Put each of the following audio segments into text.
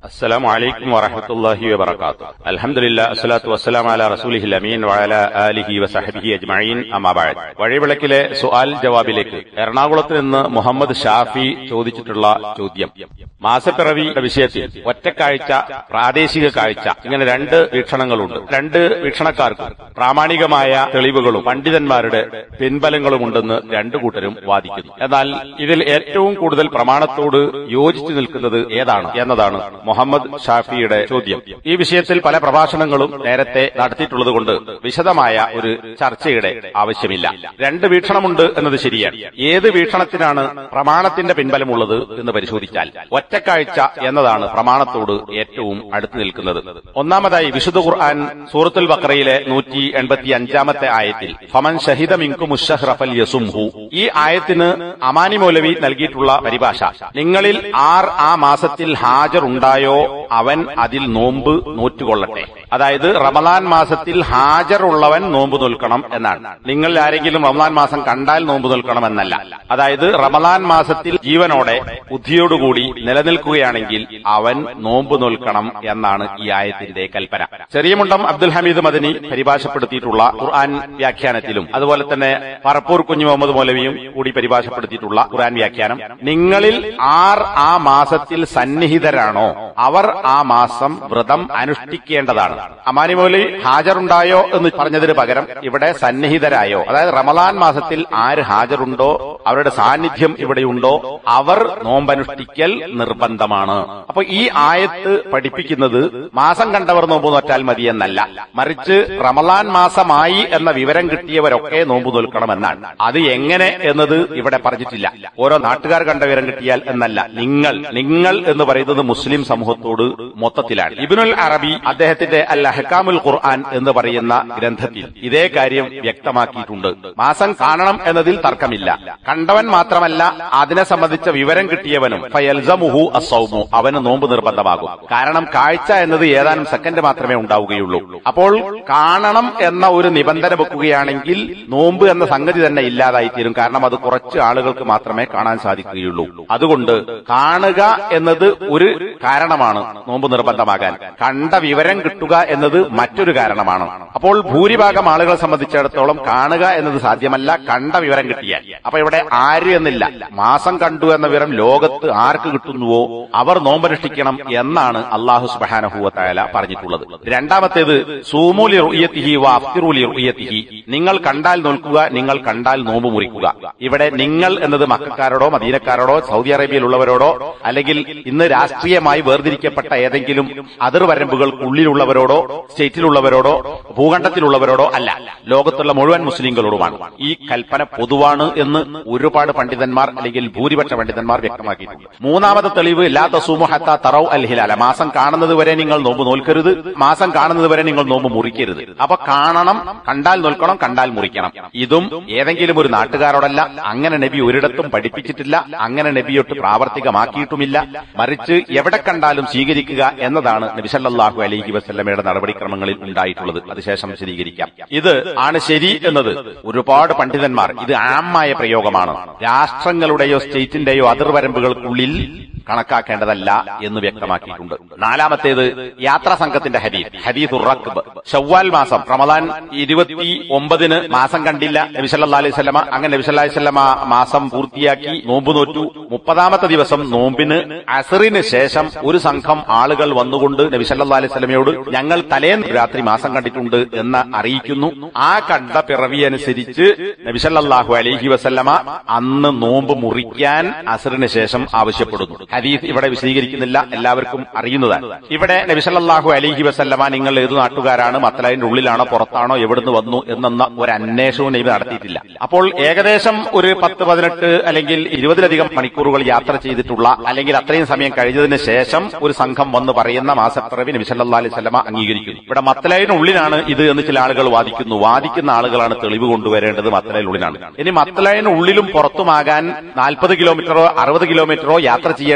السلام عليكم ورحمة الله وبركاته الحمد لله الصلاة والسلام على رسوله الأمين وعلى آله وصحبه أجمعين أما بعد വഴിവിളക്കിലെ സുആൽ ജവാബിലേക്ക് എറണാകുളത്ത് നിന്ന് മുഹമ്മദ് ഷാഫി ചോദിച്ചിട്ടുള്ള ചോദ്യം മാസപ്പിറവിയുടെ വിഷയത്തിൽ ഒറ്റക്കാഴ്ച പ്രാദേശിക കാഴ്ച ഇങ്ങനെ രണ്ട് വീക്ഷണങ്ങളുണ്ട് രണ്ട് വീക്ഷണക്കാർക്ക് പ്രാമാണികമായ തെളിവുകളും പണ്ഡിതന്മാരുടെ പിൻബലങ്ങളുമുണ്ടെന്ന് രണ്ടു കൂട്ടരും വാദിക്കുന്നു എന്നാൽ ഇതിൽ ഏറ്റവും കൂടുതൽ പ്രമാണത്തോട് യോജിച്ചു നിൽക്കുന്നത് ഏതാണ് എന്നതാണ് മുഹമ്മദ് ഷാഫിയുടെ ചോദ്യം ഈ വിഷയത്തിൽ പല പ്രഭാഷണങ്ങളും നേരത്തെ നടത്തിയിട്ടുള്ളതുകൊണ്ട് വിശദമായ ഒരു ചർച്ചയുടെ ആവശ്യമില്ല രണ്ട് വീക്ഷണമുണ്ട് എന്നത് ശരിയാണ് ഏത് വീക്ഷണത്തിനാണ് പ്രമാണത്തിന്റെ പിൻബലമുള്ളത് എന്ന് പരിശോധിച്ചാൽ ഒറ്റക്കാഴ്ച എന്നതാണ് പ്രമാണത്തോട് ഏറ്റവും അടുത്തു നിൽക്കുന്നത് ഒന്നാമതായി വിശുദ്ധ ഖുർആൻ സൂറത്തുൽ ബക്രയിലെ നൂറ്റി എൺപത്തി അഞ്ചാമത്തെ ആയത്തിൽ ഫമൻ ഷഹിദ മിങ്കു മുഷഹ്റഫൽ യസുംഹു ഈ ആയത്തിന് അമാനി മൗലവി നൽകിയിട്ടുള്ള പരിഭാഷ നിങ്ങളിൽ ആർ ആ മാസത്തിൽ ഹാജർ ഉണ്ടായോ അവൻ അതിൽ നോമ്പ് നോറ്റുകൊള്ളട്ടെ അതായത് റമദാൻ മാസത്തിൽ ഹാജറുള്ളവൻ നോമ്പ് നിൽക്കണം എന്നാണ് നിങ്ങൾ ആരെങ്കിലും റമദാൻ മാസം കണ്ടാൽ നോമ്പ് നിൽക്കണം എന്നല്ല അതായത് റമദാൻ മാസത്തിൽ ജീവനോടെ ബുദ്ധിയോടുകൂടി നിലനിൽക്കുകയാണെങ്കിൽ അവൻ നോമ്പ് നിൽക്കണം എന്നാണ് ഈ ആയത്തിന്റെ കൽപ്പന ചെറിയ മുണ്ടം അബ്ദുൽ ഹമീദ് മദനി പരിഭാഷപ്പെടുത്തിയിട്ടുള്ള ഖുർആൻ വ്യാഖ്യാനത്തിലും അതുപോലെ തന്നെ പറപ്പൂർ കുഞ്ഞു മുഹമ്മദ് മൗലവിയും കൂടി പരിഭാഷപ്പെടുത്തിയിട്ടുള്ള ഖുർആൻ വ്യാഖ്യാനം നിങ്ങളിൽ ആർ ആ മാസത്തിൽ സന്നിഹിതരാണോ അവർ ആ മാസം വ്രതം അനുഷ്ഠിക്കേണ്ടതാണ് അമാനി മൗലി ഹാജറുണ്ടായോ എന്ന് പറഞ്ഞതിന് പകരം ഇവിടെ സന്നിഹിതരായോ അതായത് റമദാൻ മാസത്തിൽ ആര് ഹാജറുണ്ടോ അവരുടെ സാന്നിധ്യം ഇവിടെയുണ്ടോ അവർ നോമ്പനുഷ്ഠിക്കൽ നിർബന്ധമാണ് അപ്പൊ ഈ ആയത്ത് പഠിപ്പിക്കുന്നത് മാസം കണ്ടവർ നോമ്പ് നോറ്റാൽ മതി എന്നല്ല മറിച്ച് റമദാൻ മാസമായി എന്ന വിവരം കിട്ടിയവരൊക്കെ നോമ്പ് നോൽക്കണമെന്നാണ് അത് എങ്ങനെ എന്നത് ഇവിടെ പറഞ്ഞിട്ടില്ല ഓരോ നാട്ടുകാർ കണ്ട വിവരം കിട്ടിയാൽ എന്നല്ല നിങ്ങൾ നിങ്ങൾ എന്ന് പറയുന്നത് മുസ്ലിം സമൂഹത്തോട് മൊത്തത്തിലാണ് ഇബിനുൽ അറബി അദ്ദേഹത്തിന്റെ അൽ അഹ്കാമുൽ ഖുർആൻ എന്ന് പറയുന്ന ഗ്രന്ഥത്തിൽ ഇതേ കാര്യം വ്യക്തമാക്കിയിട്ടുണ്ട് മാസം കാണണം എന്നതിൽ തർക്കമില്ല കണ്ടവൻ മാത്രമല്ല അതിനെ സംബന്ധിച്ച വിവരം കിട്ടിയവനും ഫയൽസമുഹു അസൗമു അവന് നോമ്പ് നിർബന്ധമാകും കാരണം കാഴ്ച എന്നത് ഏതാനും സെക്കൻഡ് മാത്രമേ ഉണ്ടാവുകയുള്ളൂ അപ്പോൾ കാണണം എന്ന ഒരു നിബന്ധന വെക്കുകയാണെങ്കിൽ നോമ്പ് എന്ന സംഗതി തന്നെ ഇല്ലാതായിത്തീരും കാരണം അത് കുറച്ച് ആളുകൾക്ക് മാത്രമേ കാണാൻ സാധിക്കുകയുള്ളൂ അതുകൊണ്ട് കാണുക എന്നത് ഒരു കാരണമാണ് നോമ്പ് നിർബന്ധമാകാൻ കണ്ട വിവരം കിട്ടുക എന്നത് മറ്റൊരു കാരണമാണ് അപ്പോൾ ഭൂരിഭാഗം ആളുകളെ സംബന്ധിച്ചിടത്തോളം കാണുക എന്നത് സാധ്യമല്ല കണ്ട വിവരം കിട്ടിയാൽ അപ്പൊ ഇവിടെ ആര് എന്നില്ല മാസം കണ്ടു എന്ന വിവരം ലോകത്ത് ആർക്ക് കിട്ടുന്നുവോ അവർ നോമ്പനുഷ്ഠിക്കണം എന്നാണ് അള്ളാഹു സുബാനഹുവല പറഞ്ഞിട്ടുള്ളത് രണ്ടാമത്തേത് സൂമൂലി റുയ്യത്തിഹി വ അഫ്തിറൂലി റുയ്യത്തിഹി നിങ്ങൾ കണ്ടാൽ നോൽക്കുക നിങ്ങൾ കണ്ടാൽ നോമ്പ് മുറിക്കുക ഇവിടെ നിങ്ങൾ എന്നത് മക്കാരോടോ മദീനക്കാരോടോ സൗദി അറേബ്യയിലുള്ളവരോടോ അല്ലെങ്കിൽ ഇന്ന് രാഷ്ട്രീയമായി വേർതിരിക്കപ്പെട്ട ഏതെങ്കിലും അതിർവരമ്പുകൾക്കുള്ളിലുള്ളവരോടോ സ്റ്റേറ്റിലുള്ളവരോടോ ഭൂഖണ്ഡത്തിലുള്ളവരോടോ അല്ല ലോകത്തുള്ള മുഴുവൻ മുസ്ലിങ്ങളോടുമാണ് ഈ കൽപ്പന പൊതുവാണ് എന്ന് ഒരുപാട് പണ്ഡിതന്മാർ അല്ലെങ്കിൽ ഭൂരിപക്ഷ പണ്ഡിതന്മാർ വ്യക്തമാക്കിയിട്ടുണ്ട് മൂന്നാമത്തെ തെളിവ് ലാ തസൂമു ഹത്ത തറവ് അൽ ഹിലാല മാസം കാണുന്നത് വരെ നിങ്ങൾ നോമ്പ് നോൽക്കരുത് മാസം കാണുന്നത് വരെ നിങ്ങൾ നോമ്പ് മുറിക്കരുത് അപ്പൊ കാണണം കണ്ടാൽ നോൽക്കണം കണ്ടാൽ മുറിക്കണം ഇതും ഏതെങ്കിലും ഒരു നാട്ടുകാരോടല്ല അങ്ങനെ നബി ഒരിടത്തും പഠിപ്പിച്ചിട്ടില്ല അങ്ങനെ നബിയൊട്ട് പ്രാവർത്തികമാക്കിയിട്ടുമില്ല മറിച്ച് എവിടെ കണ്ടാലും സ്വീകരിക്കുക എന്നതാണ് നബിസല്ലാഹു അലൈഹി വസ്ല്ലമയുടെ നടപടിക്രമങ്ങളിൽ ഉണ്ടായിട്ടുള്ളത് അതിശേഷം വിശദീകരിക്കാം ഇത് ആണ് ശരി എന്നത് ഒരുപാട് പണ്ഡിതന്മാർ ഇത് ആമായ പ്രയോഗമാണ് രാഷ്ട്രങ്ങളുടെയോ സ്റ്റേറ്റിന്റെയോ അതിർവരമ്പുകൾക്കുള്ളിൽ കണക്കാക്കേണ്ടതല്ല എന്ന് വ്യക്തമാക്കിയിട്ടുണ്ട് നാലാമത്തേത് യാത്രാ സംഘത്തിന്റെ ഹദീസ് ഹദീസ് റക്ബ് ഷവ്വാൽ മാസം റമദാൻ ഇരുപത്തി ഒമ്പതിന് മാസം കണ്ടില്ല നബിസല്ലാ അലൈഹി സ്വലമ അങ്ങനെ നബിസല്ലാ സ്വലമ മാസം പൂർത്തിയാക്കി നോമ്പ് നോറ്റു മുപ്പതാമത്തെ ദിവസം നോമ്പിന് അസറിന് ശേഷം ഒരു സംഘം ആളുകൾ വന്നുകൊണ്ട് നബിസല്ലാ അലൈഹി സ്വലമയോട് ഞങ്ങൾ തലേന്ന് രാത്രി മാസം കണ്ടിട്ടുണ്ട് എന്ന് അറിയിക്കുന്നു ആ കണ്ട പിറവി അനുസരിച്ച് നബിസല്ലാഹു അലൈഹി വസല്ലമ അന്ന് നോമ്പ് മുറിക്കാൻ അസറിന് ശേഷം ആവശ്യപ്പെടുന്നു ഹദീസ് ഇവിടെ വിശദീകരിക്കുന്നില്ല എല്ലാവർക്കും അറിയുന്നതാണ് ഇവിടെ നബിസല്ലാഹു അലൈഹി വസല്ലമ നിങ്ങൾ ഏത് നാട്ടുകാരാണ് മത്തലൈന്റെ ഉള്ളിലാണോ പുറത്താണോ എവിടുന്ന് വന്നു എന്ന ഒരു അന്വേഷണവും നബി നടത്തിയിട്ടില്ല അപ്പോൾ ഏകദേശം ഒരു പത്ത് പതിനെട്ട് അല്ലെങ്കിൽ ഇരുപതിലധികം മണിക്കൂറുകൾ യാത്ര ചെയ്തിട്ടുള്ള അല്ലെങ്കിൽ അത്രയും സമയം കഴിഞ്ഞതിന് ശേഷം ഒരു സംഘം വന്ന് പറയുന്ന മാസപ്പിറവി നബി സല്ലാ അലൈഹി സ്വലമ അംഗീകരിക്കുന്നു ഇവിടെ മത്തലൈന് ഉള്ളിലാണ് ഇത് എന്ന് ചില ആളുകൾ വാദിക്കുന്നു വാദിക്കുന്ന ആളുകളാണ് തെളിവ് കൊണ്ടുവരേണ്ടത് മത്തലൈന് ഉള്ളിലാണ് ഇനി മത്തലൈന് ഉള്ളിലും പുറത്തുമാകാൻ നാൽപ്പത് കിലോമീറ്ററോ അറുപത് കിലോമീറ്ററോ യാത്ര ചെയ്യേണ്ട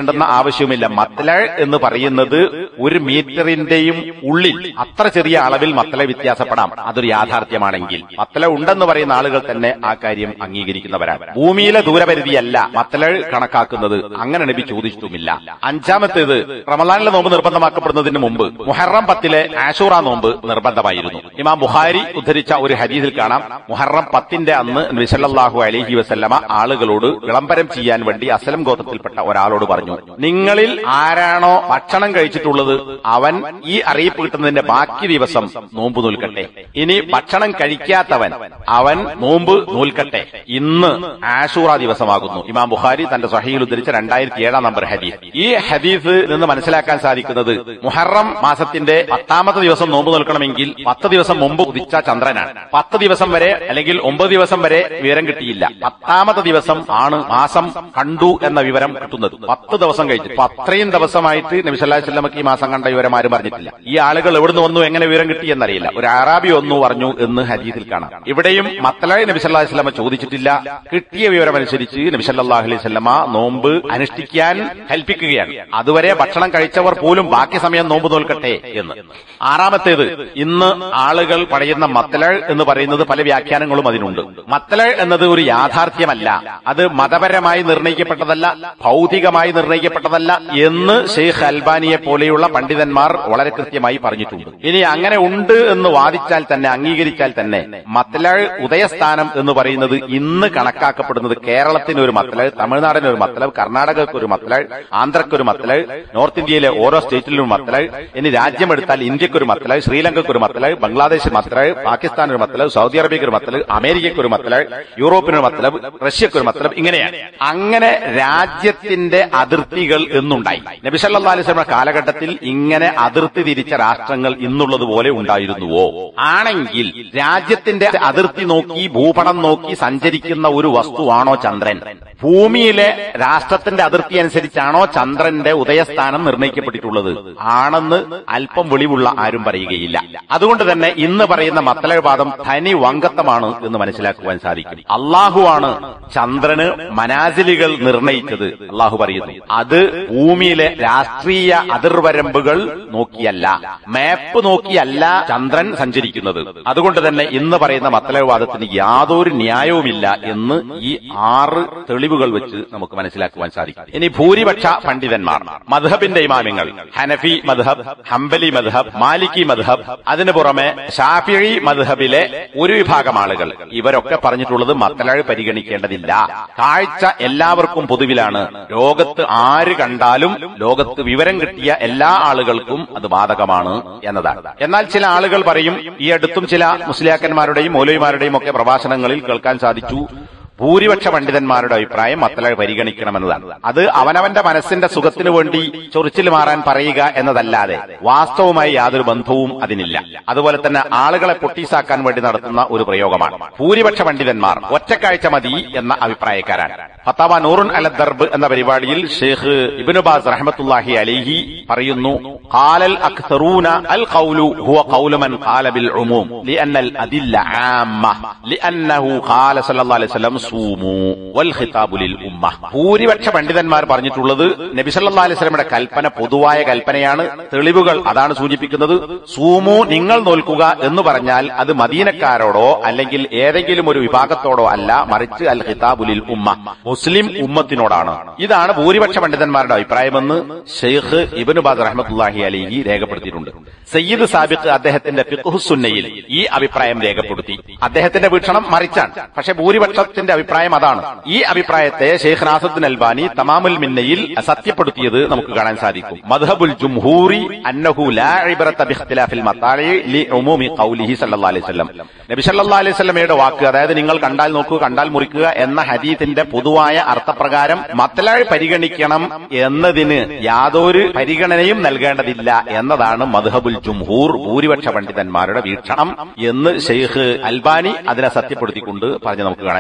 ചെയ്യേണ്ടെന്ന ആവശ്യവുമില്ല മത്തല എന്ന് പറയുന്നത് ഒരു മീറ്ററിന്റെയും ഉള്ളിൽ അത്ര ചെറിയ അളവിൽ മത്തല വ്യത്യാസപ്പെടാം അതൊരു യാഥാർത്ഥ്യമാണെങ്കിൽ മത്തല ഉണ്ടെന്ന് പറയുന്ന ആളുകൾ തന്നെ ആ കാര്യം അംഗീകരിക്കുന്നവരാണ് ഭൂമിയിലെ ദൂരപരിധിയല്ല മത്തല കണക്കാക്കുന്നത് അങ്ങനെ നബി ചോദിച്ചിട്ടുമില്ല അഞ്ചാമത്തേത് റമദാനിലെ നോമ്പ് നിർബന്ധമാക്കപ്പെടുന്നതിന് മുമ്പ് മുഹറം പത്തിലെ ആഷൂറ നോമ്പ് നിർബന്ധമായിരുന്നു ഇമാം ബുഹാരി ഉദ്ധരിച്ച ഒരു ഹദീസിൽ കാണാം മുഹറം പത്തിന്റെ അന്ന് നബിസല്ലാഹു അലഹി വസല്ലമ ആളുകളോട് വിളംബരം ചെയ്യാൻ വേണ്ടി അസലം ഗോത്രത്തിൽപ്പെട്ട ഒരാളോട് പറഞ്ഞു നിങ്ങളിൽ ആരാണോ ഭക്ഷണം കഴിച്ചിട്ടുള്ളത് അവൻ ഈ അറിയിപ്പ് കിട്ടുന്നതിന്റെ ബാക്കി ദിവസം നോമ്പ് നോൽക്കട്ടെ ഇനി ഭക്ഷണം കഴിക്കാത്തവൻ അവൻ നോമ്പ് നോൽക്കട്ടെ ഇന്ന് ആഷൂറ ദിവസമാകുന്നു ഇമാം ബുഹാരി തന്റെ സഹയിൽ ഉദ്ധരിച്ച രണ്ടായിരത്തി ഏഴാം നമ്പർ ഹദീസ് ഈ ഹദീസ് നിന്ന് മനസ്സിലാക്കാൻ സാധിക്കുന്നത് മുഹറം മാസത്തിന്റെ പത്താമത്തെ ദിവസം നോമ്പ് നോൽക്കണമെങ്കിൽ പത്ത് ദിവസം മുമ്പ് ഉദിച്ച ചന്ദ്രനാണ് പത്ത് ദിവസം വരെ അല്ലെങ്കിൽ ഒമ്പത് ദിവസം വരെ വിവരം കിട്ടിയില്ല പത്താമത്തെ ദിവസം ആണ് മാസം കണ്ടു എന്ന വിവരം കിട്ടുന്നത് പത്ത് ദിവസം കഴിച്ചു അപ്പൊ അത്രയും ദിവസമായിട്ട് നബി സല്ലല്ലാഹു അലൈഹി വസല്ലമക്ക് ഈ മാസം കണ്ട വിവരം ആരും പറഞ്ഞിട്ടില്ല ഈ ആളുകൾ എവിടുന്ന് വന്നു എങ്ങനെ വിവരം കിട്ടി എന്നറിയില്ല ഒരു അറാബി ഒന്നു പറഞ്ഞു എന്ന് ഹദീസിൽ കാണാം ഇവിടെയും മത്തലായി നബി സല്ലല്ലാഹു അലൈഹി വസല്ലമ ചോദിച്ചിട്ടില്ല കിട്ടിയ വിവരമനുസരിച്ച് നബി സല്ലല്ലാഹു അലൈഹി വസല്ലമ നോമ്പ് അനുഷ്ഠിക്കാൻ കൽപ്പിക്കുകയാണ് അതുവരെ ഭക്ഷണം കഴിച്ചവർ പോലും ബാക്കി സമയം നോമ്പ് നോൽക്കട്ടെ എന്ന് ആറാമത്തേത് ഇന്ന് ആളുകൾ പറയുന്ന മത്തലൾ എന്ന് പറയുന്നത് പല വ്യാഖ്യാനങ്ങളും അതിനുണ്ട് മത്തലൾ എന്നത് ഒരു യാഥാർത്ഥ്യമല്ല അത് മതപരമായി നിർണയിക്കപ്പെട്ടതല്ല ഭൗതികമായി നിർണയിക്കപ്പെട്ടതല്ല എന്ന് ഷെയ്ഖ് അൽബാനിയെ പോലെയുള്ള പണ്ഡിതന്മാർ വളരെ കൃത്യമായി പറഞ്ഞിട്ടുണ്ട് ഇനി അങ്ങനെ ഉണ്ട് എന്ന് വാദിച്ചാൽ തന്നെ അംഗീകരിച്ചാൽ തന്നെ മത്തലൾ ഉദയസ്ഥാനം എന്ന് പറയുന്നത് ഇന്ന് കണക്കാക്കപ്പെടുന്നത് കേരളത്തിന് ഒരു മത്തലൾ തമിഴ്നാടിന് ഒരു മത്തലൾ കർണാടകക്ക് ഒരു മത്തലൾ ആന്ധ്രക്ക് ഒരു മത്തലൾ നോർത്ത് ഇന്ത്യയിലെ ഓരോ സ്റ്റേറ്റിലും ഒരു മത്തലൾ ഇനി രാജ്യം എടുത്താൽ ഇന്ത്യക്ക് ഒരു മത്തലൾ ശ്രീലങ്കക്ക് ഒരു മത്തലൾ ബംഗ്ലാദേശ് മത്തലൾ പാകിസ്ഥാൻ ഒരു മത്തലൾ സൗദി അറേബ്യക്ക് ഒരു മത്തലൾ അമേരിക്കയ്ക്ക് ഒരു മത്തലൾ യൂറോപ്പിന് ഒരു മത്തലബ് റഷ്യക്ക് ഒരു മത്തലബ് ഇങ്ങനെയാണ് അങ്ങനെ രാജ്യത്തിന്റെ അതിർത്തികൾ എന്നുണ്ടായി നബി സല്ലല്ലാഹു അലൈഹി വസല്ലം കാലഘട്ടത്തിൽ ഇങ്ങനെ അതിർത്തി തിരിച്ച രാഷ്ട്രങ്ങൾ ഇന്നുള്ളതുപോലെ ഉണ്ടായിരുന്നുവോ ആണെങ്കിൽ രാജ്യത്തിന്റെ അതിർത്തി നോക്കി ഭൂപടം നോക്കി സഞ്ചരിക്കുന്ന ഒരു വസ്തുവാണോ ചന്ദ്രൻ ഭൂമിയിലെ രാഷ്ട്രത്തിന്റെ അതിർത്തി അനുസരിച്ചാണോ ചന്ദ്രന്റെ ഉദയസ്ഥാനം നിർണയിക്കപ്പെട്ടിട്ടുള്ളത് ആണെന്ന് അല്പം വെളിവുള്ള ആരും പറയുകയില്ല അതുകൊണ്ട് തന്നെ ഇന്ന് പറയുന്ന മത്തലവാദം ധനി വങ്കത്തമാണ് എന്ന് മനസ്സിലാക്കുവാൻ സാധിക്കും അള്ളാഹുവാണ് ചന്ദ്രന് മനാസിലുകൾ നിർണയിച്ചത് അള്ളാഹു പറയുന്നു അത് ഭൂമിയിലെ രാഷ്ട്രീയ അതിർവരമ്പുകൾ നോക്കിയല്ല മാപ്പ് നോക്കിയല്ല ചന്ദ്രൻ സഞ്ചരിക്കുന്നത് അതുകൊണ്ട് തന്നെ ഇന്ന് പറയുന്ന മത്തലവാദത്തിന് യാതൊരു ന്യായവുമില്ല എന്ന് ഈ ആറ് തെളിവുകൾ വെച്ച് നമുക്ക് മനസ്സിലാക്കുവാൻ സാധിക്കും ഇനി ഭൂരിപക്ഷ പണ്ഡിതന്മാർ മധബിന്റെ ഇമാമിങ്ങൾ ഹനഫി മധബ് ഹംബലി മധബ് മാലിക്കി മധബ് അതിനു പുറമെ ഷാഫിഴി മധബിലെ ഒരു വിഭാഗം ആളുകൾ ഇവരൊക്കെ പറഞ്ഞിട്ടുള്ളത് മത്തലഴ് പരിഗണിക്കേണ്ടതില്ല കാഴ്ച എല്ലാവർക്കും പൊതുവിലാണ് ലോകത്ത് ആര് കണ്ടാലും ലോകത്ത് വിവരം കിട്ടിയ എല്ലാ ആളുകൾക്കും അത് ബാധകമാണ് എന്നതാണ് എന്നാൽ ചില ആളുകൾ പറയും ഈ അടുത്തും ചില മുസ്ലിയാക്കന്മാരുടെയും മൗലവിമാരുടെയും ഒക്കെ പ്രഭാഷണങ്ങളിൽ കേൾക്കാൻ സാധിച്ചു ഭൂരിപക്ഷ പണ്ഡിതന്മാരുടെ അഭിപ്രായം മത്തല പരിഗണിക്കണമെന്നതാണ് അത് അവനവന്റെ മനസ്സിന്റെ സുഖത്തിനു വേണ്ടി ചൊറിച്ചിൽ മാറാൻ പറയുക എന്നതല്ലാതെ വാസ്തവമായി യാതൊരു ബന്ധവും അതിനില്ല അതുപോലെ തന്നെ ആളുകളെ പൊട്ടീസാക്കാൻ വേണ്ടി നടത്തുന്ന ഒരു പ്രയോഗമാണ് ഭൂരിപക്ഷ പണ്ഡിതന്മാർ ഒറ്റക്കാഴ്ച മതി എന്ന അഭിപ്രായക്കാരാണ് ഫത്താവ നൂറുൻ അൽ ദർബ് എന്ന പരിപാടിയിൽ ഷെയ്ഖ് ഇബിനുബാസ് റഹ്മത്തുല്ലാഹി അലിഹി പറയുന്നു ഖാലൽ അക്തറൂന അൽ ഖൗലു ഹുവ ഖൗലു മൻ ഖാല ബിൽ ഉമൂം ലിഅന്ന അൽ അദില്ല ആമ്മ ലിഅന്നഹു ഖാല സല്ലല്ലാഹു അലൈഹി വസല്ലം സൂമു വൽ ഖിതാബു ലിൽ ഉമ്മ ഭൂരിപക്ഷ പണ്ഡിതന്മാർ പറഞ്ഞിട്ടുള്ളത് നബി സല്ലല്ലാഹു അലൈഹി വസല്ലമയുടെ കൽപ്പന പൊതുവായ കൽപ്പനയാണ് തെളിവുകൾ അതാണ് സൂചിപ്പിക്കുന്നത് സൂമു നിങ്ങൾ നോൽക്കുക എന്ന് പറഞ്ഞാൽ അത് മദീനക്കാരോടോ അല്ലെങ്കിൽ ഏതെങ്കിലും ഒരു വിഭാഗത്തോടോ അല്ല മറിച്ച് അൽ ഖിതാബുലിൽ ഉമ്മ മുസ്ലിം ഉമ്മത്തിനോടാണ് ഇതാണ് ഭൂരിപക്ഷ പണ്ഡിതന്മാരുടെ അഭിപ്രായമെന്ന് ഷെയ്ഖ് ഇബനു ബാദ് റഹ്മത്തുല്ലാഹി അലിഹി രേഖപ്പെടുത്തിയിട്ടുണ്ട് സയ്യിദ് സാബിഖ് അദ്ദേഹത്തിന്റെ ഫിഖ്ഹുസുന്നയിൽ ഈ അഭിപ്രായം രേഖപ്പെടുത്തി അദ്ദേഹത്തിന്റെ വീക്ഷണം മറിച്ചാണ് പക്ഷെ ഭൂരിപക്ഷത്തിന്റെ അഭിപ്രായം അതാണ് ഈ അഭിപ്രായത്തെ ഷെയ്ഖ് നാസുദ്ദീൻ അൽബാനി തമാമുൽ മിന്നയിൽ സത്യപ്പെടുത്തിയത് നമുക്ക് കാണാൻ സാധിക്കും മദ്ഹബുൽ ജുംഹൂറി അന്നഹു ലാ ഇബ്റത ബിഖ്തിലാഫിൽ മത്താലി ലി ഉമൂമി ഖൗലിഹി സല്ലല്ലാഹു അലൈഹി വസല്ലം നബി സല്ലല്ലാഹു അലൈഹി വസല്ലമയുടെ വാക്ക് അതായത് നിങ്ങൾ കണ്ടാൽ നോക്കൂ കണ്ടാൽ മുറിക്കുക എന്ന ഹദീത്തിന്റെ പൊതുവായ അർത്ഥപ്രകാരം മത്തലാഴ് പരിഗണിക്കണം എന്നതിന് യാതൊരു പരിഗണനയും നൽകേണ്ടതില്ല എന്നതാണ് മദ്ഹബുൽ ജുംഹൂർ ഭൂരിപക്ഷ പണ്ഡിതന്മാരുടെ വീക്ഷണം എന്ന് ഷെയ്ഖ് അൽബാനി അതിനെ സത്യപ്പെടുത്തിക്കൊണ്ട് പറഞ്ഞ് നമുക്ക് കാണാൻ സാധിക്കും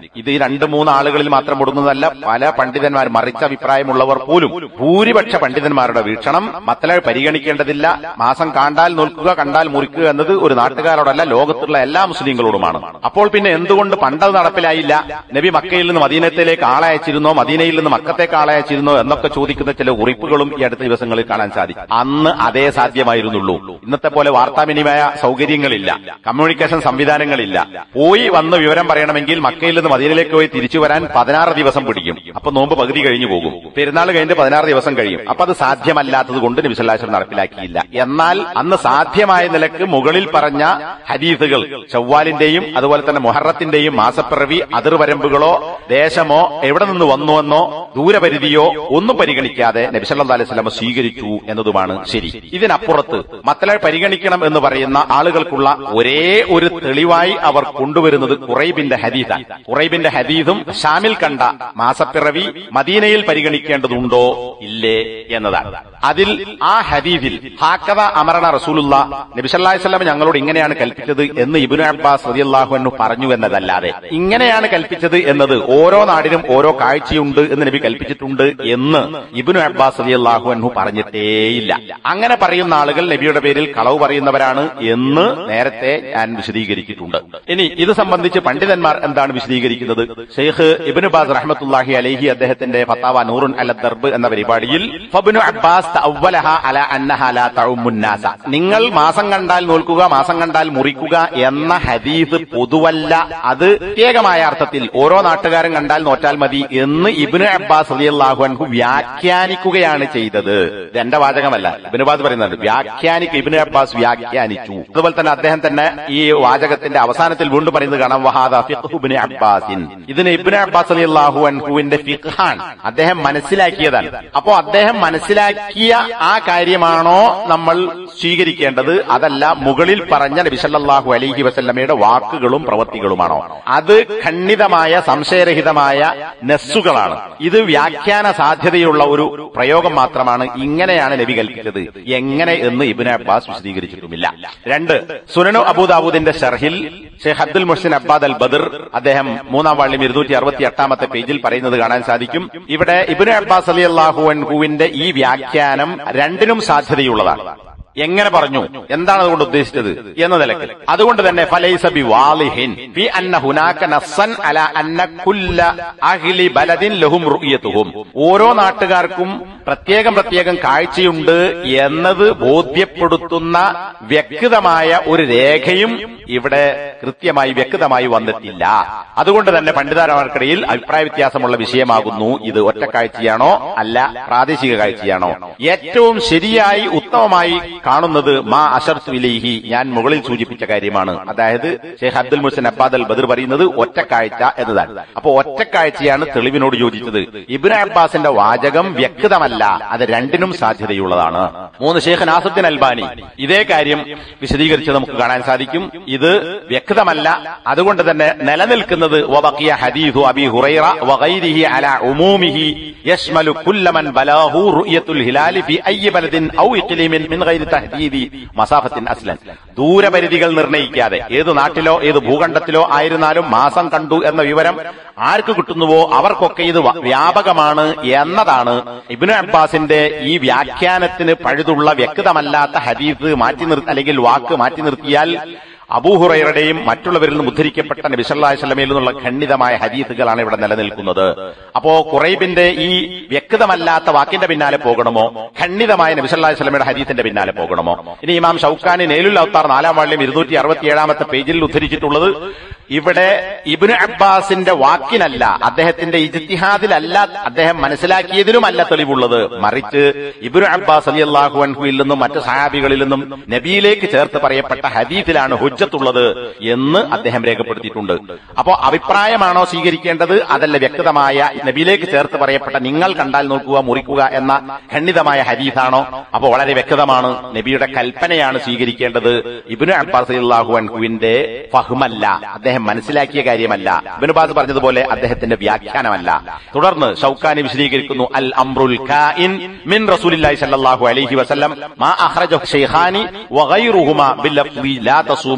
ഇത് ഈ രണ്ട് മൂന്ന് ആളുകളിൽ മാത്രം ഒടുങ്ങുന്നതല്ല പല പണ്ഡിതന്മാർ മറിച്ച അഭിപ്രായമുള്ളവർ പോലും ഭൂരിപക്ഷ പണ്ഡിതന്മാരുടെ വീക്ഷണം മത്തല പരിഗണിക്കേണ്ടതില്ല മാസം കാണ്ടാൽ നോൽക്കുക കണ്ടാൽ മുറിക്കുക എന്നത് ഒരു നാട്ടുകാരോടല്ല ലോകത്തുള്ള എല്ലാ മുസ്ലിങ്ങളോടുമാണ് അപ്പോൾ പിന്നെ എന്തുകൊണ്ട് പണ്ടത് നടപ്പിലായില്ല നബി മക്കയിൽ നിന്ന് മദീനത്തിലേക്ക് ആളയച്ചിരുന്നോ മദീനയിൽ നിന്ന് മക്കത്തേക്ക് ആളയച്ചിരുന്നോ എന്നൊക്കെ ചോദിക്കുന്ന ചില ഉറിപ്പുകളും ഈ അടുത്ത ദിവസങ്ങളിൽ കാണാൻ സാധിക്കും അന്ന് അതേ സാധ്യമായിരുന്നുള്ളൂ ഇന്നത്തെ പോലെ വാർത്താവിനിമയ സൗകര്യങ്ങളില്ല കമ്മ്യൂണിക്കേഷൻ സംവിധാനങ്ങളില്ല പോയി വന്ന് വിവരം പറയണമെങ്കിൽ മക്കയിൽ നിന്ന് മദീനയിലേക്ക് പോയി തിരിച്ചു വരാൻ പതിനാറ് ദിവസം പിടിക്കും അപ്പൊ നോമ്പ് പകുതി കഴിഞ്ഞു പോകും പെരുന്നാൾ കഴിഞ്ഞിട്ട് പതിനാറ് ദിവസം കഴിയും അപ്പൊ അത് സാധ്യമല്ലാത്തത് കൊണ്ട് നബിസല്ലാശ്വരം നടപ്പിലാക്കിയില്ല എന്നാൽ അന്ന് സാധ്യമായ നിലക്ക് മുകളിൽ പറഞ്ഞ ഹദീസുകൾ ചൊവ്വാലിന്റെയും അതുപോലെ തന്നെ മൊഹറത്തിന്റെയും മാസപ്പിറവി അതിർവരമ്പുകളോ ദേശമോ എവിടെ നിന്ന് വന്നുവെന്നോ ദൂരപരിധിയോ ഒന്നും പരിഗണിക്കാതെ നബിസല്ലാ അലൈഹി സ്വലമ സ്വീകരിച്ചു എന്നതുമാണ് ശരി ഇതിനപ്പുറത്ത് മത്തല പരിഗണിക്കണം എന്ന് പറയുന്ന ആളുകൾക്കുള്ള ഒരേ ഒരു തെളിവായി അവർ കൊണ്ടുവരുന്നത് കുറൈബിന്റെ ഹദീസാണ് കുറൈബിന്റെ ഹദീസും ഷാമിൽ കണ്ട മാസപ്പിറവി മദീനയിൽ പരിഗണിക്കേണ്ടതുണ്ടോ ഇല്ലേ എന്നതാണ് അതിൽ ആ ഹദീസിൽ ഹാക്കവ അമരണ റസൂലുള്ള നബിസല്ലാഹി സ്വലം ഞങ്ങളോട് ഇങ്ങനെയാണ് കൽപ്പിച്ചത് എന്ന് ഇബിനു അബ്ബാസ് റളിയല്ലാഹു അൻഹു പറഞ്ഞു എന്നതല്ലാതെ ഇങ്ങനെയാണ് കൽപ്പിച്ചത് എന്നത് ഓരോ നാടിനും ഓരോ കാഴ്ചയുണ്ട് എന്ന് നബി കൽപ്പിച്ചിട്ടുണ്ട് എന്ന് ഇബിനു അബ്ബാസ് റളിയല്ലാഹു അൻഹു പറഞ്ഞിട്ടേയില്ല അങ്ങനെ പറയുന്ന ആളുകൾ നബിയുടെ പേരിൽ കളവ് പറയുന്നവരാണ് എന്ന് നേരത്തെ ഞാൻ വിശദീകരിച്ചിട്ടുണ്ട് ഇനി ഇത് സംബന്ധിച്ച് പണ്ഡിതന്മാർ എന്താണ് വിശദീകരിക്കുന്നത് ഷെയ്ഖ് ഇബിനു ബാസ് റഹ്മത്തുല്ലാഹി അലൈഹി അദ്ദേഹത്തിന്റെ ഫത്താവ നൂറുൻ അല ദർബ് എന്ന പരിപാടിയിൽ ഫബ്നു അബ്ബാസ് തഅവ്വലഹ അല അന്നഹ ലാ തഉമ്മുന്നാസ നിങ്ങൾ മാസം കണ്ടാൽ നോൽക്കുക മാസം കണ്ടാൽ മുറിക്കുക എന്ന ഹദീസ് പൊതുവല്ല അത് പ്രത്യേകമായ അർത്ഥത്തിൽ ഓരോ നാട്ടുകാരും കണ്ടാൽ നോറ്റാൽ മതി എന്ന് ഇബ്നു അബ്ബാസ് റളിയല്ലാഹു അൻഹു വ്യാഖ്യാനിക്കുകയാണ് ചെയ്തത് ഇത് എന്റെ വാചകമല്ല ഇബ്നു അബ്ബാസ് പറയുന്നുണ്ട് വ്യാഖ്യാനിക്ക ഇബ്നു അബ്ബാസ് വ്യാഖ്യാനിച്ചു അതുപോലെ തന്നെ അദ്ദേഹം തന്നെ ഈ വാചകത്തിന്റെ അവസാനത്തിൽ വീണ്ടും പറയുന്നത് കാണാം വഹാദ ഫിഖ്ഹു ഇബ്നു അബ്ബാസിൻ ഇതിന് ഇബ്നു അബ്ബാസ് റളിയല്ലാഹു അൻഹുവിന്റെ ഫിഖ്ഹാൻ അദ്ദേഹം മനസ്സിലാക്കിയതാണ് അപ്പോ അദ്ദേഹം മനസ്സിലാക്കിയ ആ കാര്യമാണോ നമ്മൾ സ്വീകരിക്കേണ്ടത് അതല്ല മുകളിൽ പറഞ്ഞ നബി സല്ലല്ലാഹു അലൈഹി വസല്ലമയുടെ വാക്കുകളും പ്രവൃത്തികളുമാണോ അത് ഖണ്ഡിതമായ സംശയരഹിതമായ നെസ്സുകളാണ് ഇത് വ്യാഖ്യാന സാധ്യതയുള്ള ഒരു പ്രയോഗം മാത്രമാണ് ഇങ്ങനെയാണ് നബി കൽപ്പിച്ചത് എങ്ങനെ എന്ന് ഇബിന് അബ്ബാസ് വിശദീകരിച്ചിട്ടുമില്ല രണ്ട് സുനനു അബൂദാബൂദിന്റെ ഷർഹിൽ ഷെയ്ഖ് അബ്ദുൽ മുഹ്സിൻ അബ്ബാദ് അൽ ബദർ അദ്ദേഹം മൂന്നാം വാള്യം ഇരുന്നൂറ്റി അറുപത്തി എട്ടാമത്തെ പേജിൽ പറയുന്നത് കാണാൻ സാധിക്കും ഇവിടെ ഇബിന് അബ്ബാസ് അലി അള്ളാഹു അൻഹുവിന്റെ ഈ വ്യാഖ്യാനം രണ്ടിനും സാധ്യതയുള്ളതാണ് എങ്ങനെ പറഞ്ഞു എന്താണ് അതുകൊണ്ട് ഉദ്ദേശിച്ചത് എന്ന നിലക്ക് അതുകൊണ്ട് തന്നെ ഫലൈസ ബി വാലിഹിൻ ഫി അന്ന ഹുനാക നസ്സൻ അല അന്ന കുല്ല അഹ്ലി ബലദിൻ ലഹും റുയത്തുഹും ഓരോ നാട്ടുകാർക്കും പ്രത്യേകം പ്രത്യേകം കാഴ്ചയുണ്ട് എന്നത് ബോധ്യപ്പെടുത്തുന്ന വ്യക്തമായ ഒരു രേഖയും ഇവിടെ കൃത്യമായി വ്യക്തമായി വന്നിട്ടില്ല അതുകൊണ്ട് തന്നെ പണ്ഡിതന്മാർക്കിടയിൽ അഭിപ്രായ വ്യത്യാസമുള്ള വിഷയമാകുന്നു ഇത് ഒറ്റ കാഴ്ചയാണോ അല്ല പ്രാദേശിക കാഴ്ചയാണോ ഏറ്റവും ശരിയായി ഉത്തമമായി കാണുന്നത് മാ അഷർത്ത് വിലൈഹി ഞാൻ മുകളിൽ സൂചിപ്പിച്ച കാര്യമാണ് അതായത് ഷെയ്ഖ് അബ്ദുൽ മുഹസിൻ അബ്ബാദ് അൽ ബദർ പറയുന്നത് ഒറ്റക്കാഴ്ച എന്നതാണ് അപ്പൊ ഒറ്റക്കാഴ്ചയാണ് തെളിവിനോട് യോജിച്ചത് ഇബ്ന അബ്ബാസിന്റെ വാചകം വ്യക്തമല്ല അത് രണ്ടിനും സാധ്യതയുള്ളതാണ് മൂന്ന് ഷെയ്ഖ് നാസുദ്ദീൻ അൽബാനി ഇതേ കാര്യം വിശദീകരിച്ച് നമുക്ക് കാണാൻ സാധിക്കും ഇത് വ്യക്തമല്ല അതുകൊണ്ട് തന്നെ നിലനിൽക്കുന്നത് വബഖിയ ഹദീഥു അബി ഹുറൈറ വഗൈരിഹി അല ഉമൂമിഹി യശ്മലു കുല്ലമൻ ബലാഹു റുയത്തുൽ ഹിലാലി ഫി അയ്യി ബലദിൻ ഔ ഇഖ്ലീമിൻ മിൻ ഗൈരി തഹദീദി മസാഫത്തിൻ അസ്ലൻ ദൂരപരിധികൾ നിർണയിക്കാതെ ഏത് നാട്ടിലോ ഏത് ഭൂഖണ്ഡത്തിലോ ആയിരുന്നാലും മാസം കണ്ടു എന്ന വിവരം ആർക്ക് കിട്ടുന്നുവോ അവർക്കൊക്കെ ഇത് വ- വ്യാപകമാണ് എന്നതാണ് ഇബ്നു അബ്ബാസിന്റെ ഈ വ്യാഖ്യാനത്തിന് പഴുതുള്ള വ്യക്തമല്ലാത്ത ഹദീസ് മാറ്റി നിർത്തി അല്ലെങ്കിൽ വാക്ക് മാറ്റി നിർത്തിയാൽ അബൂഹുറയുടെയും മറ്റുള്ളവരിൽ നിന്നും ഉദ്ധരിക്കപ്പെട്ട നബി സല്ലല്ലാഹു അലൈഹി വസല്ലമയിൽ നിന്നുള്ള ഖണ്ഡിതമായ ഹദീസുകളാണ് ഇവിടെ നിലനിൽക്കുന്നത് അപ്പോ കുറൈബിന്റെ ഈ വ്യക്തമല്ലാത്ത വാക്കിന്റെ പിന്നാലെ പോകണമോ ഖണ്ഡിതമായ നബി സല്ലല്ലാഹു അലൈഹി വസല്ലമയുടെ ഹദീസിന്റെ പിന്നാലെ പോകണമോ ഇനി ഇമാം ഷൗക്കാനി നേലുൽ അവത്താർ നാലാം വാള്യം ഇരുന്നൂറ്റി അറുപത്തിയേഴാമത്തെ പേജിൽ ഉദ്ധരിച്ചിട്ടുള്ളത് ഇവിടെ ഇബ്നു അബ്ബാസിന്റെ വാക്കിനല്ല അദ്ദേഹത്തിന്റെ ഇജ്തിഹാദിലല്ല അദ്ദേഹം മനസ്സിലാക്കിയതിനുമല്ല തെളിവുള്ളത് മറിച്ച് ഇബ്നു അബ്ബാസ് അലി അള്ളാഹു അൻഹുവിൽ നിന്നും മറ്റു സഹാബികളിൽ നിന്നും നബിയിലേക്ക് ചേർത്ത് പറയപ്പെട്ട ഹദീസിലാണ് ഹുജ്ജത്തുള്ളത് എന്ന് അദ്ദേഹം രേഖപ്പെടുത്തിയിട്ടുണ്ട് അപ്പോ അഭിപ്രായമാണോ സ്വീകരിക്കേണ്ടത് അതല്ല വ്യക്തമായ നബിയിലേക്ക് ചേർത്ത് പറയപ്പെട്ട നിങ്ങൾ കണ്ടാൽ നോക്കുക മുറിക്കുക എന്ന ഖണ്ഡിതമായ ഹദീസാണോ അപ്പോ വളരെ വ്യക്തമാണ് നബിയുടെ കൽപ്പനയാണ് സ്വീകരിക്കേണ്ടത് ഇബ്നു അബ്ബാസ് അള്ളാഹു അൻഹുവിന്റെ ഫഹ്മല്ല അദ്ദേഹം മനസ്സിലാക്കിയ കാര്യമല്ല ഇബ്നു ബാസ് പറഞ്ഞതുപോലെ അദ്ദേഹത്തിന്റെ വ്യാഖ്യാനമല്ല തുടർന്ന് ഷൗക്കാനി വിശദീകരിക്കുന്നു അൽ അംറുൽ കായിൻ മിൻ റസൂലില്ലാഹി സല്ലല്ലാഹു അലൈഹി വസല്ലം മാ അഖ്റജഹു ശൈഖാനി വഗൈറുഹുമാ ബില്ലഫ്ളി ലാ തസൂമു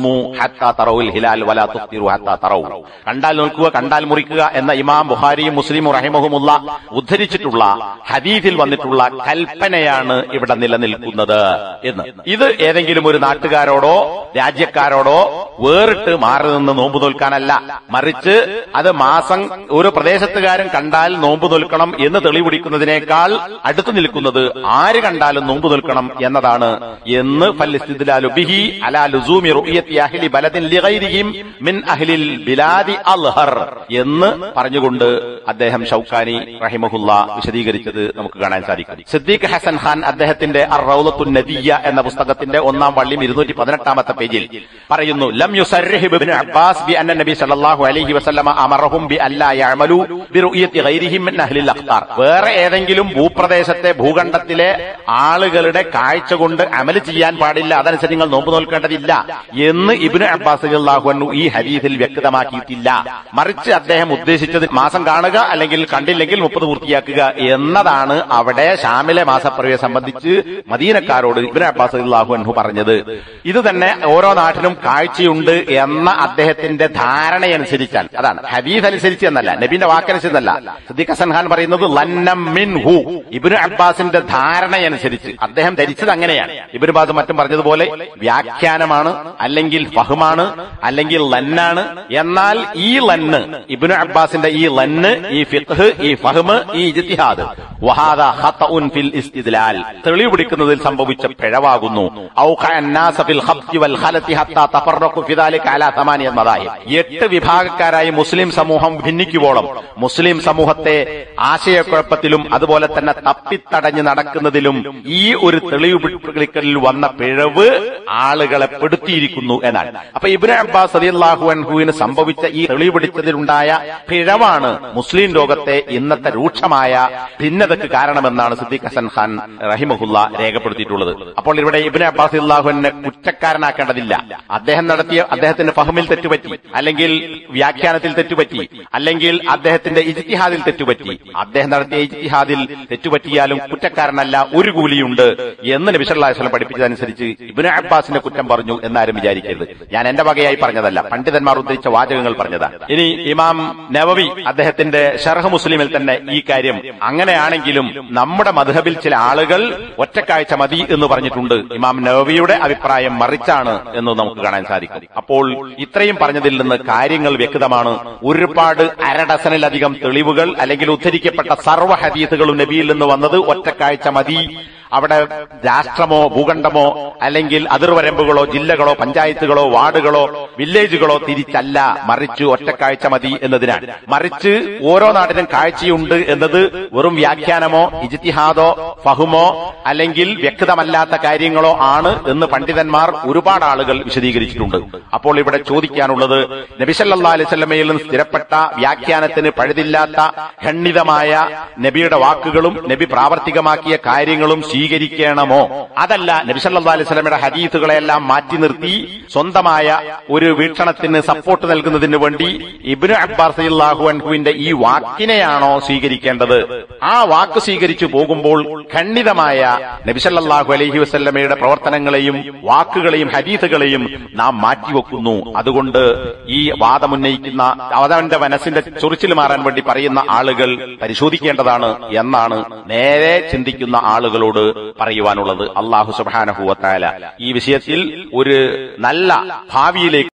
സുമു ഹത്താ തറവുൽ ഹിലാൽ വലാ തുഫ്തിറു ഹത്താ തറവു കണ്ടാൽ നോക്കുക കണ്ടാൽ മുറിക്കുക എന്ന ഇമാം ബുഹാരിയും മുസ്ലിമും റഹിമഹുമുള്ള ഉദ്ധരിച്ചിട്ടുള്ള ഹദീഫിൽ വന്നിട്ടുള്ള കൽപ്പനയാണ് ഇവിടെ നിലനിൽക്കുന്നത് എന്ന് ഇത് ഏതെങ്കിലും ഒരു നാട്ടുകാരോടോ രാജ്യക്കാരോടോ വേറിട്ട് മാറി നിന്ന് നോമ്പ് നോൽക്കാനല്ല മറിച്ച് അത് മാസം ഒരു പ്രദേശത്തുകാരൻ കണ്ടാൽ നോമ്പ് നോൽക്കണം എന്ന് തെളിവുപിടിക്കുന്നതിനേക്കാൾ അടുത്തു നിൽക്കുന്നത് ആര് കണ്ടാലും നോമ്പ് നിൽക്കണം എന്നതാണ് എന്ന് ഫല്ലിസ്തിദ്ലാലു ബിഹി അലാ ലുസൂമി റുഅയത്തി അഹ്ലി ബലദിൻ ലിഗൈരിഹിം മിൻ അഹ്ലിൽ ബിലാദി അൽഹർ എന്ന് പറഞ്ഞുകൊണ്ട് അദ്ദേഹം ഷൗക്കാനി റഹിമഹുല്ല വിശദീകരിച്ചത് നമുക്ക് കാണാൻ സാധിക്കും സിദ്ദീഖ് ഹസൻ ഖാൻ അദ്ദേഹത്തിന്റെ അർ റൗലത്തുൻ നദിയ എന്ന പുസ്തകത്തിന്റെ ഒന്നാം വള്ളിയും ഇരുന്നൂറ്റി പതിനെട്ടാമത്തെ പേജിൽ പറയുന്നു ലം യുസർരിഹ് ഇബ്നു അബ്ബാസ് ബി അന്ന നബി സല്ലല്ലാഹു അലൈഹി വസല്ലമ അമറഹും ബി അല്ലാ യഅമലു ബി റുഅയത്തി ഗൈരിഹിം മിൻ അഹ്ലിൽ അഖ്താർ വേറെ ഏതെങ്കിലും ഭൂപ്രദേശത്തെ ഭൂഖണ്ഡത്തിലെ ആളുകളുടെ കാഴ്ച കൊണ്ട് അമല് ചെയ്യാൻ പാടില്ല അതനുസരിച്ച് നിങ്ങൾ നോമ്പ് നോൽക്കേണ്ടതില്ല എന്ന് ഇബ്നു അബ്ബാസ് റളിയല്ലാഹു അൻഹു ഈ ഹദീസിൽ വ്യക്തമാക്കിയിട്ടില്ല മറിച്ച് അദ്ദേഹം ഉദ്ദേശിച്ചത് മാസം കാണുക അല്ലെങ്കിൽ കണ്ടില്ലെങ്കിൽ മുപ്പത് പൂർത്തിയാക്കുക എന്നതാണ് അവിടെ ഷാമിലെ മാസപ്പിറവിയെ സംബന്ധിച്ച് മദീനക്കാരോട് ഇബ്നു അബ്ബാസ് റളിയല്ലാഹു അൻഹു പറഞ്ഞത് ഇത് തന്നെ ഓരോ നാട്ടിലും കാഴ്ചയുണ്ട് എന്ന അദ്ദേഹത്തിന്റെ ധാരണയനുസരിച്ചാൽ അതാണ് ഹദീസ് അനുസരിച്ച് എന്നല്ല നബിന്റെ വാക്കനുസരിച്ചല്ല സിദ്ദീഖ് ഹസൻ ഖാൻ പറയുന്നത് ലന്നം മിൻ ഹു ഇബ്നു അബ്ബാസിന്റെ ധാരണയനുസരിച്ച് അദ്ദേഹം ധരിച്ചത് അങ്ങനെയാണ് ഇബ്നു ബാസ് മറ്റും പറഞ്ഞതുപോലെ വ്യാഖ്യാനമാണ് അല്ലെങ്കിൽ ഫഹ്മാണ് അല്ലെങ്കിൽ ലന്നാണ് എന്നാൽ ഈ ലന്ന് ഇബ്നു അബ്ബാസിന്റെ ഈ ലന്ന് ഈ ഫിഖ് ഈ ഫഹ്മ് ഈ ഇജ്തിഹാദ് വഹാദ ഖതഉൻ ഫിൽ ഇസ്തിദ്ലാൽ തെളിവ് പിടിക്കുന്നതിൽ സംഭവിച്ച പിഴവാകുന്നു ഔ ഖഅന്നാസ ഫിൽ ഖബ്തി വൽ ഖലതി ഹത്താ തഫറഖു ഫി ദാലിക അലാ തമാനിയ മദാഹിബ് എട്ട് വിഭാഗക്കാരായി മുസ്ലിം സമൂഹം ഭിന്നിക്കുവോളം മുസ്ലിം സമൂഹത്തെ ആശയക്കുഴപ്പത്തിലും അതുപോലെ തന്നെ തപ്പിത്തടഞ്ഞ് നടക്കുന്നതിലും ഈ ഒരു തെളിവ് പിടിക്കലിൽ വന്ന പിഴവ് ആളുകളെ പെടുത്തിയിരിക്കുന്നു എന്നാണ് അപ്പൊ ഇബ്നു അബ്ബാസ് റളിയല്ലാഹു അൻഹുവിന് സംഭവിച്ച ഈ തെളിവ് പിടിച്ചതിലുണ്ടായ പിഴവാണ് മുസ്ലിം ലോകത്തെ ഇന്നത്തെ രൂക്ഷമായ ഭിന്നതയ്ക്ക് കാരണമെന്നാണ് സിദ്ദീഖ് ഹസൻ ഖാൻ റഹിമഹുല്ല രേഖപ്പെടുത്തിയിട്ടുള്ളത് അപ്പോൾ ഇവിടെ ഇബ്നു അബ്ബാസ് റളിയല്ലാഹുവിനെ കുറ്റക്കാരനാക്കേണ്ടതില്ല അദ്ദേഹം നടത്തിയ അദ്ദേഹത്തിന്റെ ഫഹമിൽ തെറ്റുപറ്റി അല്ലെങ്കിൽ വ്യാഖ്യാനത്തിൽ തെറ്റുപറ്റി അല്ലെങ്കിൽ അദ്ദേഹത്തിന്റെ ഇജ്തിഹാദിൽ തെറ്റുപറ്റി അദ്ദേഹം നടത്തിയ ഇജ്തിഹാദിൽ തെറ്റുപറ്റിയാലും കുറ്റക്കാരനല്ല ഒരു കൂലിയുണ്ട് എന്ന് നബി സല്ലല്ലാഹു അലൈഹി വസല്ലം പഠിപ്പിച്ചതനുസരിച്ച് ഇബ്നു അബ്ബാസിനെ കുറ്റം പറഞ്ഞു എന്നാരും വിചാരിക്കരുത് ഞാൻ എന്റെ വകയായി പറഞ്ഞതല്ല പണ്ഡിതന്മാർ ഉദ്ധരിച്ച വാചകങ്ങൾ പറഞ്ഞതാണ് ഇനി ഇമാം നവവി അദ്ദേഹത്തിന്റെ ഷർഹ് മുസ്ലിമിൽ തന്നെ ഈ കാര്യം അങ്ങനെയാണെങ്കിലും നമ്മുടെ മധുഹബിൽ ചില ആളുകൾ ഒറ്റക്കാഴ്ച മതി എന്ന് പറഞ്ഞിട്ടുണ്ട് ഇമാം നവവിയുടെ അഭിപ്രായം മറിച്ചാണ് എന്ന് നമുക്ക് കാണാൻ സാധിക്കും അപ്പോൾ ഇത്രയും പറഞ്ഞതിൽ നിന്ന് കാര്യങ്ങൾ വ്യക്തമാണ് ഒരുപാട് അരഡസനിലധികം തെളിവുകൾ അല്ലെങ്കിൽ ഉദ്ധരിക്കപ്പെട്ട സർവ്വ ഹദീസുകളും നബിയിൽ നിന്ന് വന്നത് ഒറ്റക്കാഴ്ച മതി അവിടെ രാഷ്ട്രമോ ഭൂഖണ്ഡമോ അല്ലെങ്കിൽ അതിർവരമ്പുകളോ ജില്ലകളോ പഞ്ചായത്തുകളോ വാർഡുകളോ വില്ലേജുകളോ തിരിച്ചല്ല മറിച്ച് ഒറ്റക്കാഴ്ച മതി എന്നതിനാണ് മറിച്ച് ഓരോ നാട്ടിലും കാഴ്ചയുണ്ട് എന്നത് വെറും വ്യാഖ്യാനമോ ഇജ്തിഹാദോ ഫഹുമോ അല്ലെങ്കിൽ വ്യക്തമല്ലാത്ത കാര്യങ്ങളോ ആണ് എന്ന് പണ്ഡിതന്മാർ ഒരുപാട് ആളുകൾ വിശദീകരിച്ചിട്ടുണ്ട് അപ്പോൾ ഇവിടെ ചോദിക്കാനുള്ളത് നബിസല്ലാ അലൈവല്ലമയിൽ നിന്ന് സ്ഥിരപ്പെട്ട വ്യാഖ്യാനത്തിന് പഴുതില്ലാത്ത ഖണ്ഡിതമായ നബിയുടെ വാക്കുകളും നബി പ്രാവർത്തികമാക്കിയ കാര്യങ്ങളും സ്വീകരിക്കണമോ അതല്ല നബിസല്ലാ അലൈഹി സ്വലമയുടെ ഹദീസുകളെല്ലാം മാറ്റി നിർത്തി സ്വന്തമായ ഒരു വീക്ഷണത്തിന് സപ്പോർട്ട് നൽകുന്നതിന് വേണ്ടി ഇബ്നു അബ്ബാസ് അള്ളാഹു അൻഹുവിന്റെ ഈ വാക്കിനെയാണോ സ്വീകരിക്കേണ്ടത് ആ വാക്ക് സ്വീകരിച്ചു പോകുമ്പോൾ ഖണ്ഡിതമായ നബിസല്ലാഹു അലൈഹി വസല്ലമയുടെ പ്രവർത്തനങ്ങളെയും വാക്കുകളെയും ഹദീസുകളെയും നാം മാറ്റിവെക്കുന്നു അതുകൊണ്ട് ഈ വാദമുന്നയിക്കുന്ന അവന്റെ മനസ്സിന്റെ ചൊറിച്ചിൽ മാറാൻ വേണ്ടി പറയുന്ന ആളുകൾ പരിശോധിക്കേണ്ടതാണ് എന്നാണ് നേരെ ചിന്തിക്കുന്ന ആളുകളോട് പറയുവാനുള്ളത് അള്ളാഹു സുബാനഹുവത്തായ ഈ വിഷയത്തിൽ ഒരു നല്ല ഭാവിയിലേക്ക്